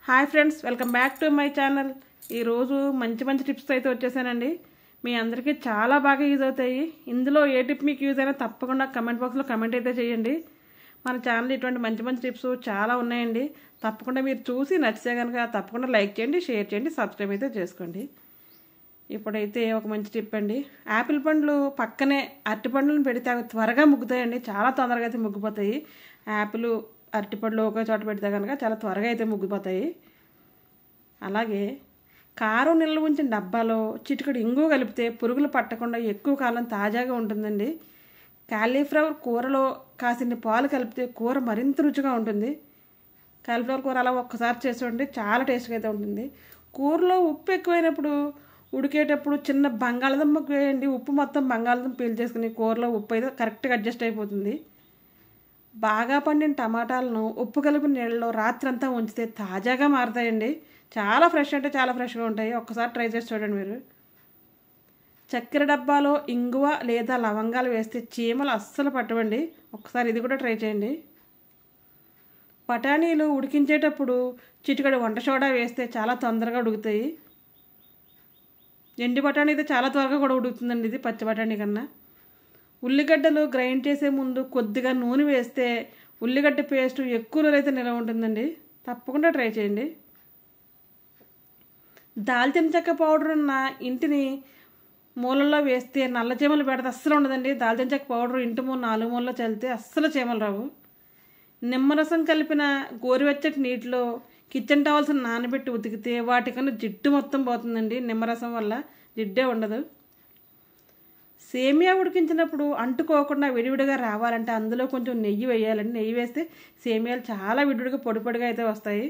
hi friends welcome back to my channel ఈరోజు మంచి మంచి టిప్స్తో అయితే వచ్చేసానండి మీ అందరికీ చాలా బాగా యూజ్ అవుతాయి ఇందులో ఏ టిప్ మీకు యూజ్ అయినా తప్పకుండా కమెంట్ బాక్స్లో కమెంట్ అయితే చేయండి మన ఛానల్ ఇటువంటి మంచి మంచి టిప్స్ చాలా ఉన్నాయండి తప్పకుండా మీరు చూసి నచ్చితే కనుక తప్పకుండా లైక్ చేయండి షేర్ చేయండి సబ్స్క్రైబ్ అయితే చేసుకోండి ఇప్పుడైతే ఒక మంచి టిప్ అండి యాపిల్ పండ్లు పక్కనే అరటి పండ్లను పెడితే అవి త్వరగా ముగ్గుతాయండి చాలా తొందరగా అయితే ముగ్గిపోతాయి యాపిల్ అరటి పండ్లు ఒకే చోట పెడితే కనుక చాలా త్వరగా అయితే ముగ్గిపోతాయి అలాగే కారం నిల్వ ఉంచిన డబ్బాలో చిటికడు ఇంగు కలిపితే పురుగులు పట్టకుండా ఎక్కువ కాలం తాజాగా ఉంటుందండి కాలీఫ్లవర్ కూరలో కాసిన పాలు కలిపితే కూర మరింత రుచిగా ఉంటుంది కాలీఫ్లవర్ కూర అలా ఒక్కసారి చేసి చూడండి చాలా టేస్ట్గా అయితే ఉంటుంది కూరలో ఉప్పు ఎక్కువైనప్పుడు ఉడికేటప్పుడు చిన్న బంగాళదుంప వేయండి ఉప్పు మొత్తం బంగాళదుంప పీల్చేసుకుని కూరలో ఉప్పు అయితే కరెక్ట్గా అడ్జస్ట్ అయిపోతుంది బాగా పండిన టమాటాలను ఉప్పు కలిపిన నీళ్ళలో రాత్రంతా ఉంచితే తాజాగా మారుతాయండి చాలా ఫ్రెష్ అంటే చాలా ఫ్రెష్గా ఉంటాయి ఒక్కసారి ట్రై చేసి చూడండి మీరు చక్కెర డబ్బాలో ఇంగువ లేదా లవంగాలు వేస్తే చీమలు అస్సలు పట్టవండి ఒకసారి ఇది కూడా ట్రై చేయండి బఠానీలు ఉడికించేటప్పుడు చిటికడు వంట సోడా వేస్తే చాలా తొందరగా ఉడుకుతాయి ఎండి బఠానీ అయితే చాలా త్వరగా కూడా ఉడుకుతుందండి ఇది పచ్చి బఠానీ కన్నా ఉల్లిగడ్డలు గ్రైండ్ చేసే ముందు కొద్దిగా నూనె వేస్తే ఉల్లిగడ్డ పేస్ట్ ఎక్కువ రోజు అయితే నిలవ ఉంటుందండి తప్పకుండా ట్రై చేయండి దాల్చిన చెక్క పౌడర్ ఉన్న ఇంటిని మూలల్లో వేస్తే నల్ల చీమలు పెడితే అస్సలు ఉండదండి దాల్చిన చెక్క పౌడర్ ఇంటి మూల నాలుగు మూలలో చల్లితే అస్సలు చీమలు రావు నిమ్మరసం కలిపిన గోరువెచ్చటి నీటిలో కిచెన్ టవల్స్ నానబెట్టి ఉతికితే వాటికన్నా జిడ్డు మొత్తం పోతుందండి నిమ్మరసం వల్ల జిడ్డే ఉండదు సేమియా ఉడికించినప్పుడు అంటుకోకుండా విడివిడిగా రావాలంటే అందులో కొంచెం నెయ్యి వేయాలండి నెయ్యి వేస్తే సేమియాలు చాలా విడివిడిగా పొడి పొడిగా అయితే వస్తాయి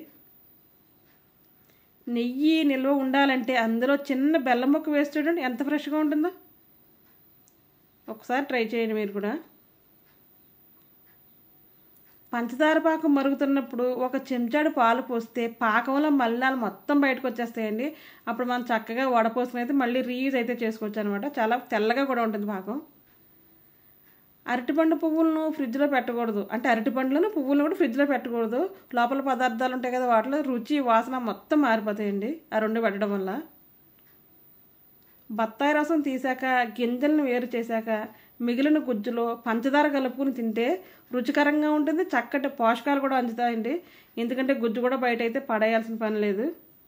నెయ్యి నిల్వ ఉండాలంటే అందులో చిన్న బెల్లం ముక్క వేసి చూడండి ఎంత ఫ్రెష్గా ఉంటుందో ఒకసారి ట్రై చేయండి మీరు కూడా పంచదార పాకం మరుగుతున్నప్పుడు ఒక చెంచాడు పాలు పోస్తే పాకంలో మలినాలు మొత్తం బయటకు వచ్చేస్తాయండి అప్పుడు మనం చక్కగా వడపోసుకుని అయితే మళ్ళీ రీయూజ్ అయితే చేసుకోవచ్చు అనమాట చాలా తెల్లగా కూడా ఉంటుంది పాకం అరటిపండు పువ్వులను ఫ్రిడ్జ్లో పెట్టకూడదు అంటే అరటిపండ్లను పువ్వులను కూడా ఫ్రిడ్జ్లో పెట్టకూడదు లోపల పదార్థాలు ఉంటాయి కదా వాటిలో రుచి వాసన మొత్తం మారిపోతాయండి ఆ రెండు పెట్టడం వల్ల బత్తాయి రసం తీసాక గింజలను వేరు చేశాక మిగిలిన గుజ్జులో పంచదార కలుపుకుని తింటే రుచికరంగా ఉంటుంది చక్కటి పోషకాలు కూడా అందుతాయండి ఎందుకంటే గుజ్జు కూడా బయట అయితే పడేయాల్సిన పని లేదు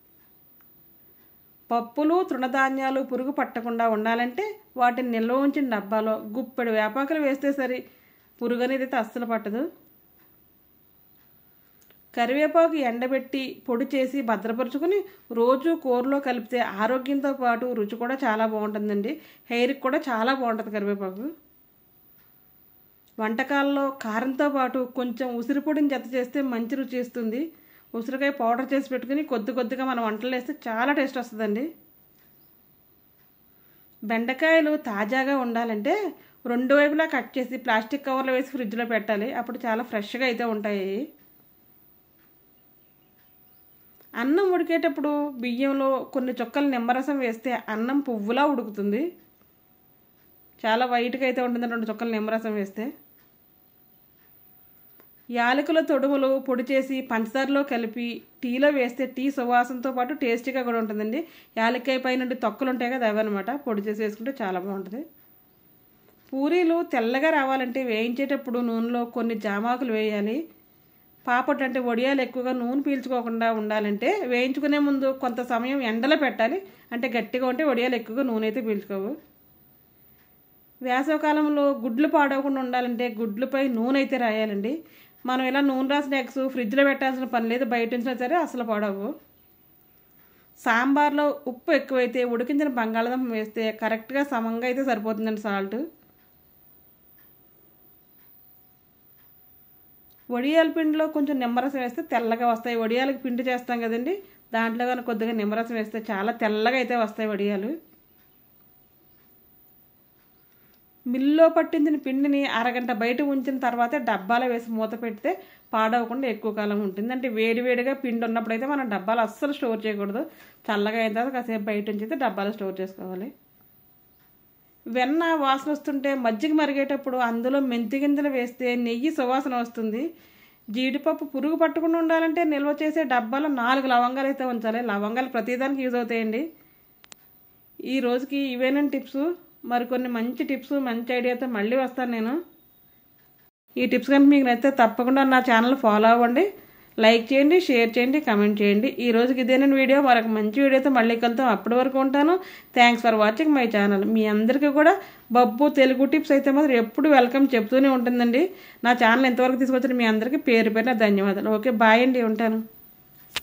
పప్పులు తృణధాన్యాలు పురుగు పట్టకుండా ఉండాలంటే వాటిని నిల్వ ఉంచిన డబ్బాలో గుప్పెడు వేపాకులు వేస్తే సరి పురుగు అనేది అయితే అస్సలు పట్టదు కరివేపాకు ఎండబెట్టి పొడి చేసి భద్రపరుచుకొని రోజు కూరలో కలిపితే ఆరోగ్యంతో పాటు రుచి కూడా చాలా బాగుంటుందండి హెయిర్కి కూడా చాలా బాగుంటుంది కరివేపాకు వంటకాల్లో కారంతో పాటు కొంచెం ఉసిరి పొడిని జత చేస్తే మంచి రుచి ఇస్తుంది ఉసిరికాయ పౌడర్ చేసి పెట్టుకుని కొద్ది కొద్దిగా మనం వంటలు వేస్తే చాలా టేస్ట్ వస్తుందండి బెండకాయలు తాజాగా ఉండాలంటే రెండు వైపులా కట్ చేసి ప్లాస్టిక్ కవర్లో వేసి ఫ్రిడ్జ్లో పెట్టాలి అప్పుడు చాలా ఫ్రెష్గా అయితే ఉంటాయి అన్నం ఉడికేటప్పుడు బియ్యంలో కొన్ని చుక్కలు నిమ్మరసం వేస్తే అన్నం పువ్వులా ఉడుకుతుంది చాలా వైట్గా అయితే ఉంటుంది రెండు చుక్కలు నిమ్మరసం వేస్తే యాలకుల తొడుములు పొడి చేసి పంచదారలో కలిపి టీలో వేస్తే టీ సువాసనతో పాటు టేస్టీగా కూడా ఉంటుందండి యాలక్కాయ పై నుండి తొక్కలు ఉంటాయి కదా అవన్నమాట పొడి చేసి వేసుకుంటే చాలా బాగుంటుంది పూరీలు తెల్లగా రావాలంటే వేయించేటప్పుడు నూనెలో కొన్ని జామాకులు వేయాలి పాపట్ అంటే వడియాలు ఎక్కువగా నూనె పీల్చుకోకుండా ఉండాలంటే వేయించుకునే ముందు కొంత సమయం ఎండలో పెట్టాలి అంటే గట్టిగా ఉంటే వడియాలు ఎక్కువగా నూనె అయితే పీల్చుకోవు వేసవకాలంలో గుడ్లు పాడవకుండా ఉండాలంటే గుడ్లపై నూనె అయితే రాయాలండి మనం ఇలా నూనె రాసిన ఎగ్స్ ఫ్రిడ్జ్లో పెట్టాల్సిన పని లేదు బయట ఉంచినా సరే అసలు పాడవు సాంబార్లో ఉప్పు ఎక్కువైతే ఉడికించిన బంగాళాదుంప వేస్తే కరెక్ట్గా సమంగా అయితే సరిపోతుందండి సాల్ట్ వడియాల పిండిలో కొంచెం నిమ్మరసం వేస్తే తెల్లగా వస్తాయి వడియాలకి పిండి చేస్తాం కదండి దాంట్లో కానీ కొద్దిగా నిమ్మరసం వేస్తే చాలా తెల్లగా అయితే వస్తాయి వడియాలు మిల్లో పట్టించిన పిండిని అరగంట బయట ఉంచిన తర్వాతే డబ్బాలో వేసి మూత పెడితే పాడవకుండా ఎక్కువ కాలం ఉంటుంది అంటే వేడివేడిగా పిండి ఉన్నప్పుడైతే మనం డబ్బాలు అస్సలు స్టోర్ చేయకూడదు చల్లగా అయిన తర్వాత కాసేపు బయట ఉంచితే డబ్బాలో స్టోర్ చేసుకోవాలి వెన్న వాసన వస్తుంటే మజ్జిగ మరిగేటప్పుడు అందులో మెంతి గింజలు వేస్తే నెయ్యి సువాసన వస్తుంది జీడిపప్పు పురుగు పట్టకుండా ఉండాలంటే నిల్వ చేసే డబ్బాలో నాలుగు లవంగాలు అయితే ఉంచాలి లవంగాలు ప్రతిదానికి యూజ్ అవుతాయండి ఈ రోజుకి ఇవేనండి టిప్స్ మరికొన్ని మంచి టిప్స్ మంచి ఐడియాతో మళ్ళీ వస్తాను నేను ఈ టిప్స్ కనుక మీకు నచ్చితే తప్పకుండా నా ఛానల్ ఫాలో అవ్వండి లైక్ చేయండి షేర్ చేయండి కమెంట్ చేయండి ఈ రోజుకి ఇదేనండి వీడియో మరొక మంచి వీడియోతో మళ్ళీ కలుద్దాం అప్పటి వరకు ఉంటాను thanks for watching my channel మీ అందరికీ కూడా బబ్బు తెలుగు టిప్స్ అయితే మాత్రం ఎప్పుడు వెల్కమ్ చెప్తూనే ఉంటుందండి నా ఛానల్ ఎంతవరకు తీసుకొచ్చిన మీ అందరికీ పేరు పేరున ధన్యవాదాలు ఓకే బాయ్ అండి ఉంటాను